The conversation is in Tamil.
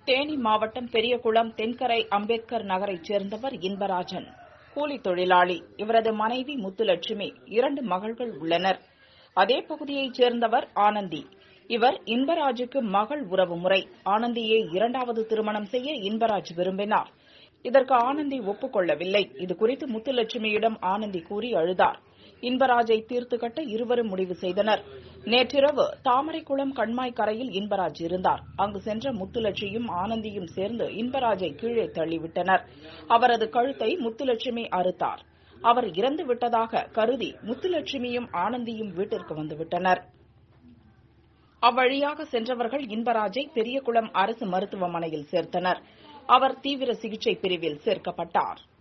தேனி மாவட்டம் பெரியகுளம் தென்கரை அம்பேத்கர் நகரைச் சேர்ந்தவர் இன்பராஜன் கூலி தொழிலாளி இவரது மனைவி முத்துலட்சுமி இரண்டு மகள்கள் உள்ளனர் அதே பகுதியைச் சேர்ந்தவர் ஆனந்தி இவர் இன்பராஜுக்கு மகள் உறவு முறை ஆனந்தியை இரண்டாவது திருமணம் செய்ய இன்பராஜ் விரும்பினார் இதற்கு ஆனந்தி ஒப்புக் கொள்ளவில்லை இதுகுறித்து முத்துலட்சுமியிடம் ஆனந்தி கூறி அழுதார் இன்பராஜை தீர்த்து கட்ட இருவரும் முடிவு செய்தனர் நேற்றிரவு தாமரைக்குளம் கண்மாய் கரையில் இன்பராஜ் இருந்தார் அங்கு சென்ற முத்துலட்சியும் ஆனந்தியும் சேர்ந்து இன்பராஜை கீழே தள்ளிவிட்டனர் அவரது கழுத்தை முத்துலட்சுமி அறுத்தார் அவர் இறந்து விட்டதாக கருதி முத்துலட்சுமியும் ஆனந்தியும் வீட்டிற்கு வந்துவிட்டனர் அவ்வழியாக சென்றவர்கள் இன்பராஜை பெரியகுளம் அரசு மருத்துவமனையில் சேர்த்தனர் அவர் தீவிர சிகிச்சை பிரிவில் சேர்க்கப்பட்டார்